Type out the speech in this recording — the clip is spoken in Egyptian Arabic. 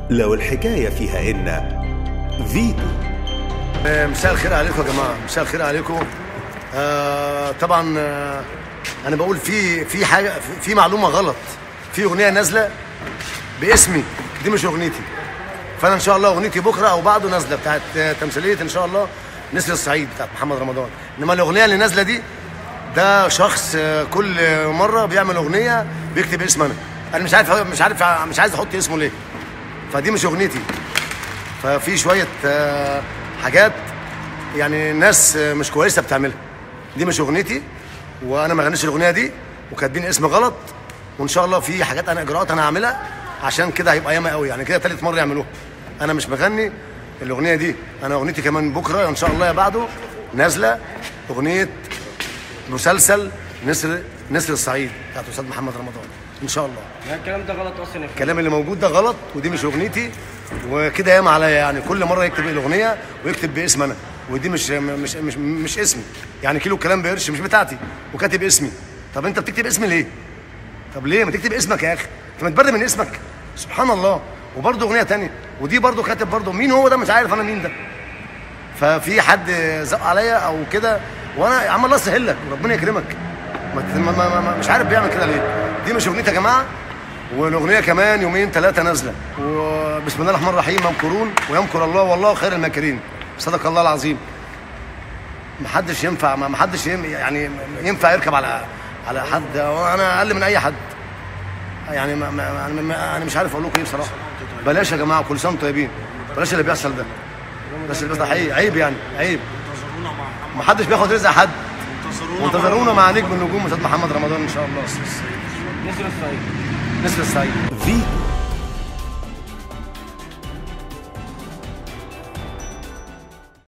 لو الحكاية فيها إن فيتو آه، مساء الخير عليكم يا جماعه مساء الخير عليكم آه طبعا آه انا بقول في في حاجه في- في معلومه غلط في اغنيه نازله باسمي دي مش اغنيتي فانا ان شاء الله اغنيتي بكره او بعده نازله بتاعت آه، تمثيليه ان شاء الله نسر الصعيد بتاعت محمد رمضان انما الاغنيه اللي نازله دي ده شخص آه، كل مره بيعمل اغنيه بيكتب اسم انا انا مش عارف مش عارف مش عايز احط اسمه ليه فدي مش اغنيتي ففي شويه آه، حاجات يعني ناس آه، مش كويسه بتعملها دي مش اغنيتي وانا ما غنيش الاغنيه دي وكاتبين اسم غلط وان شاء الله في حاجات انا اجراءات انا هعملها عشان كده هيبقى ياما قوي يعني كده ثالث مره يعملوها انا مش مغني الاغنيه دي انا اغنيتي كمان بكره ان شاء الله يا بعده نازله اغنيه مسلسل نسر نسر الصعيد بتاعت استاذ محمد رمضان ان شاء الله لا الكلام ده غلط اصلا يا فندم. الكلام اللي موجود ده غلط ودي مش اغنيتي وكده ياما عليا يعني كل مره يكتب الاغنيه ويكتب باسم انا ودي مش مش مش مش اسمي يعني كيلو الكلام بقرش مش بتاعتي وكاتب اسمي طب انت بتكتب اسمي ليه؟ طب ليه ما تكتب اسمك يا اخي؟ انت متبرر من اسمك سبحان الله وبرضه اغنيه تانية ودي برضه كاتب برضه مين هو ده مش عارف انا مين ده ففي حد زق عليا او كده وانا يا عم الله يسهل لك وربنا يكرمك ما ت- ما ما ما مش عارف بيعمل كده ليه دي مش اغنيتي يا جماعه والاغنيه كمان يومين ثلاثه نازله وبسم الله الرحمن الرحيم يمكرون ويمكر الله والله خير الماكرين صدق الله العظيم محدش ينفع ما محدش ين- يعني ينفع يركب على على حد انا اقل من اي حد يعني ما ما أنا- ما انا مش عارف اقول لكم ايه بصراحه بلاش يا جماعه كل سنه وانتم طيبين بلاش اللي بيحصل ده بس اللي بيحصل حقيقي عيب يعني عيب ما حدش بياخد رزق حد وانتظرونا مع نجم النجوم استاذ محمد رمضان ان شاء الله نسر الصعيد نسر السعيد فيتو